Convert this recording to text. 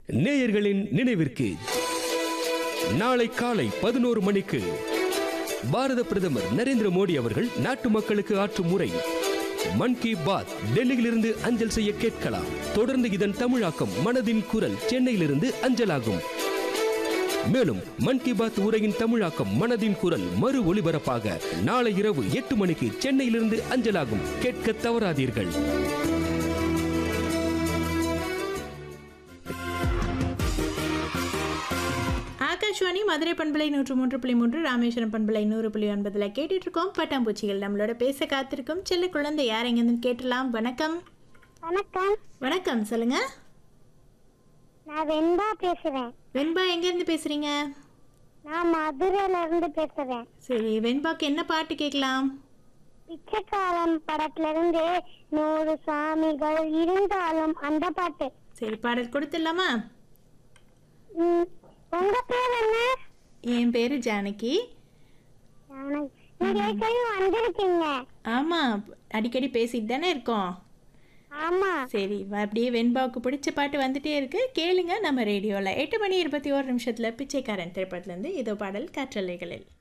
நேயர்களின் நினைவிற்கு நாளை காலை பதினோரு மணிக்கு பாரத பிரதமர் நரேந்திர மோடி அவர்கள் நாட்டு மக்களுக்கு ஆற்றும் உரை மன் கி பாத் டெல்லியிலிருந்து அஞ்சல் செய்ய கேட்கலாம் தொடர்ந்து இதன் தமிழாக்கம் மனதின் குரல் சென்னையிலிருந்து அஞ்சலாகும் மேலும் மன் கி பாத் உரையின் தமிழாக்கம் மனதின் குரல் மறு ஒளிபரப்பாக நாளை இரவு எட்டு மணிக்கு சென்னையிலிருந்து அஞ்சலாகும் கேட்க தவறாதீர்கள் ஆகாஷ்வாணி மதுரை பண்பலை நூற்று மூன்று புள்ளி மூன்று ராமேஸ்வரம் பண்பலை நூறு புள்ளி ஒன்பதுல கேட்டுட்டு இருக்கோம் பட்டாம்பூச்சிகள் நம்மளோட பேச காத்திருக்கும் செல்ல குழந்தை யார் எங்கேருந்து கேட்டலாம் வணக்கம் வணக்கம் வணக்கம் சொல்லுங்க நான் வெண்பா பேசுறேன் வெண்பா எங்கேருந்து பேசுறீங்க நான் மதுரையில இருந்து பேசுறேன் சரி வெண்பாக்கு என்ன பாட்டு கேட்கலாம் பிச்சைக்காரன் படத்துல இருந்து நூறு சாமிகள் இருந்தாலும் அந்த பாட்டு சரி பாடல் கொடுத்துடலாமா ம், உங்க பேர் என்ன என் பேரு ஜானகி எனக்கு- நீங்க ஏற்கனவே வந்திருக்கீங்க ஆமா அடிக்கடி பேசிட்டு தானே இருக்கோம் ஆமா சரி வ- அப்படியே வெண்பாவுக்கு பிடிச்ச பாட்டு வந்துட்டே இருக்கு கேளுங்க நம்ம ரேடியோவில் எட்டு மணி இருபத்தி ஒரு நிமிஷத்தில் பிச்சைக்காரன் திரைப்படத்துலேருந்து இதோ பாடல் காற்றலைகளில்